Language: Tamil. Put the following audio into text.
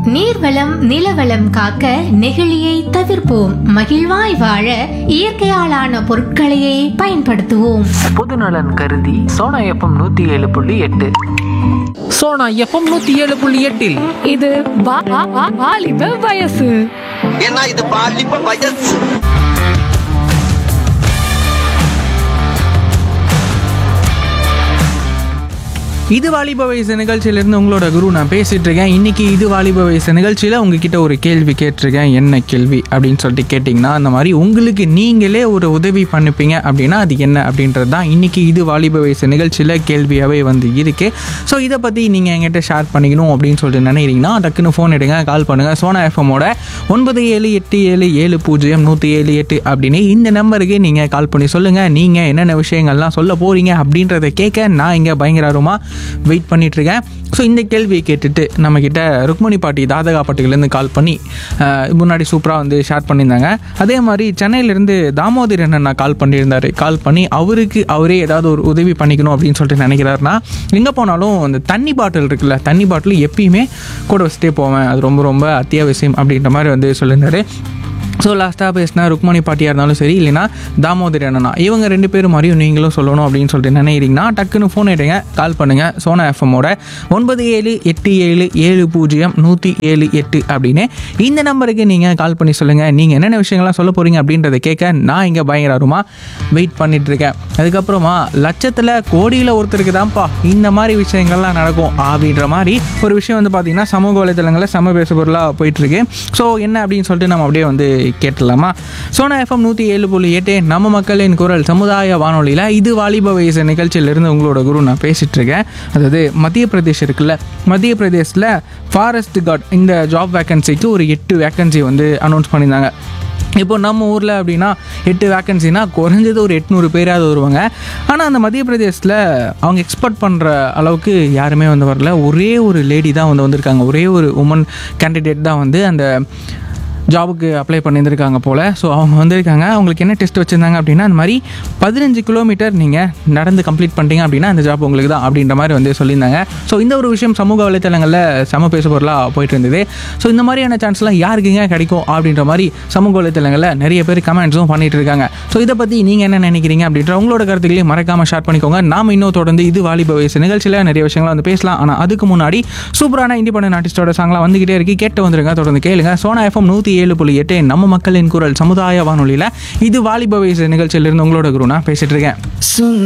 நீர்வளம் நிலவளம் காக்க நெகிழியை தவிர்ப்போம் மகிழ்வாய் வாழ இயற்கையாலான பொருட்களையே பயன்படுத்துவோம் பொதுநலன் கருதி சோனா எஃப்எம் நூற்றி ஏழு புள்ளி எட்டு சோனா எஃப்எம் நூற்றி ஏழு புள்ளி எட்டில் இது வா- வா- வா- வாலிப வயசு ஏன்னா இது பாலிப்ப வயசு இது வாலிப வயசு நிகழ்ச்சியிலேருந்து உங்களோட குரு நான் பேசிட்டு இருக்கேன் இன்னைக்கு இது வாலிப வயசு நிகழ்ச்சியில் உங்ககிட்ட ஒரு கேள்வி கேட்டிருக்கேன் என்ன கேள்வி அப்படின்னு சொல்லிட்டு கேட்டிங்கன்னா அந்த மாதிரி உங்களுக்கு நீங்களே ஒரு உதவி பண்ணிப்பீங்க அப்படின்னா அது என்ன அப்படின்றது தான் இன்னைக்கு இது வாலிப வயசு நிகழ்ச்சியில் கேள்வியாகவே வந்து இருக்கு ஸோ இதை பற்றி நீங்கள் என்கிட்ட ஷேர் பண்ணிக்கணும் அப்படின்னு சொல்லிட்டு நினைக்கிறீங்கன்னா டக்குன்னு ஃபோன் எடுங்க கால் பண்ணுங்கள் சோனா எஃப்எம்மோட ஒன்பது ஏழு எட்டு ஏழு ஏழு பூஜ்ஜியம் நூற்றி ஏழு எட்டு அப்படின்னு இந்த நம்பருக்கு நீங்கள் கால் பண்ணி சொல்லுங்கள் நீங்கள் என்னென்ன விஷயங்கள்லாம் சொல்ல போகிறீங்க அப்படின்றத கேட்க நான் இங்கே பயங்கர ஆர்வமாக வெயிட் பண்ணிட்டு இருக்கேன் ஸோ இந்த கேள்வியை கேட்டுட்டு நம்மக்கிட்ட ருக்மணி பாட்டி தாதகா பாட்டிலேருந்து கால் பண்ணி அஹ், முன்னாடி சூப்பராக வந்து ஷேர் பண்ணியிருந்தாங்க அதே மாதிரி சென்னையிலேருந்து தாமோதரன் அண்ணா கால் பண்ணியிருந்தாரு கால் பண்ணி அவருக்கு அவரே ஏதாவது ஒரு உதவி பண்ணிக்கணும் அப்படின்னு சொல்லிட்டு நினைக்கிறாருன்னா எங்கே போனாலும் அந்த தண்ணி பாட்டில் இருக்குல்ல தண்ணி பாட்டில் எப்பயுமே கூட வச்சுட்டே போவேன் அது ரொம்ப ரொம்ப அத்தியாவசியம் அப்படின்ற மாதிரி வந்து சொல்லியிருந்தாரு ஸோ லாஸ்ட்டாக பேசினா ருக்மணி பாட்டியாக இருந்தாலும் சரி இல்லைனா தாமோதரி அண்ணனா இவங்க ரெண்டு பேரும் மாதிரியும் நீங்களும் சொல்லணும் அப்படின்னு சொல்லிட்டு நினைக்கிறீங்கன்னா டக்குன்னு ஃபோன் எடுங்க கால் பண்ணுங்கள் சோனா எஃப்எம்மோட ஒன்பது ஏழு எட்டு ஏழு ஏழு பூஜ்ஜியம் நூற்றி ஏழு எட்டு அப்படின்னு இந்த நம்பருக்கு நீங்கள் கால் பண்ணி சொல்லுங்கள் நீங்கள் என்னென்ன விஷயங்கள்லாம் சொல்ல போகிறீங்க அப்படின்றத கேட்க நான் இங்கே பயங்கர ஆர்வமாக வெயிட் பண்ணிட்டு இருக்கேன் அதுக்கப்புறமா லட்சத்தில் கோடியில் ஒருத்தருக்கு தான்ப்பா இந்த மாதிரி விஷயங்கள்லாம் நடக்கும் அப்படின்ற மாதிரி ஒரு விஷயம் வந்து பார்த்திங்கன்னா சமூக வலைதளங்களில் சம பேச பொருளாக போயிட்டுருக்கு ஸோ என்ன அப்படின்னு சொல்லிட்டு நம்ம அப்படியே வந்து கேட்டலாமா சோனா எஃப்எம் நூற்றி ஏழு புள்ளி எட்டு நம்ம மக்களின் குரல் சமுதாய வானொலியில் இது வாலிப வயசு நிகழ்ச்சியிலிருந்து உங்களோட குரு நான் பேசிகிட்டு இருக்கேன் அதாவது மத்திய பிரதேஷ் இருக்குல்ல மத்திய பிரதேஷில் ஃபாரஸ்ட் கார்ட் இந்த ஜாப் வேக்கன்சிக்கு ஒரு எட்டு வேக்கன்சி வந்து அனௌன்ஸ் பண்ணியிருந்தாங்க இப்போ நம்ம ஊரில் அப்படின்னா எட்டு வேக்கன்சினா குறைஞ்சது ஒரு எட்நூறு பேராவது வருவாங்க ஆனால் அந்த மத்திய பிரதேசத்தில் அவங்க எக்ஸ்பெக்ட் பண்ணுற அளவுக்கு யாருமே வந்து வரல ஒரே ஒரு லேடி தான் வந்து வந்திருக்காங்க ஒரே ஒரு உமன் கேண்டிடேட் தான் வந்து அந்த ஜாபுக்கு அப்ளை பண்ணியிருந்திருக்காங்க போல் ஸோ அவங்க வந்திருக்காங்க அவங்களுக்கு என்ன டெஸ்ட் வச்சுருந்தாங்க அப்படின்னா அந்த மாதிரி பதினஞ்சு கிலோமீட்டர் நீங்கள் நடந்து கம்ப்ளீட் பண்ணிட்டீங்க அப்படின்னா அந்த ஜாப் உங்களுக்கு தான் அப்படின்ற மாதிரி வந்து சொல்லியிருந்தாங்க ஸோ இந்த ஒரு விஷயம் சமூக வலைத்தளங்களில் சம பேச பொருளாக போயிட்டு இருந்தது ஸோ இந்த மாதிரியான சான்ஸ்லாம் யாருக்குங்க கிடைக்கும் அப்படின்ற மாதிரி சமூக வலைத்தளங்களில் நிறைய பேர் கமெண்ட்ஸும் பண்ணிட்டு இருக்காங்க ஸோ இதை பற்றி நீங்கள் என்ன நினைக்கிறீங்க அப்படின்ற உங்களோட கருத்துக்களையும் மறக்காமல் ஷேர் பண்ணிக்கோங்க நாம இன்னும் தொடர்ந்து இது வாலிப வயசு நிகழ்ச்சியில் நிறைய விஷயங்களை வந்து பேசலாம் ஆனால் அதுக்கு முன்னாடி சூப்பரான இண்டிபெண்டன்ட் ஆர்டிஸ்டோட சாங்லாம் வந்துகிட்டே இருக்கு கேட்டு வந்துருங்க தொடர்ந்து கேளுங்க சோனா எஃப்எம் நூற்றி ஏழு புள்ளி எட்டு நம்ம மக்களின் குரல் சமுதாய வானொலியில் இது வாலிப வயசு நிகழ்ச்சியிலிருந்து உங்களோட குரு நான் பேசிட்டு இருக்கேன்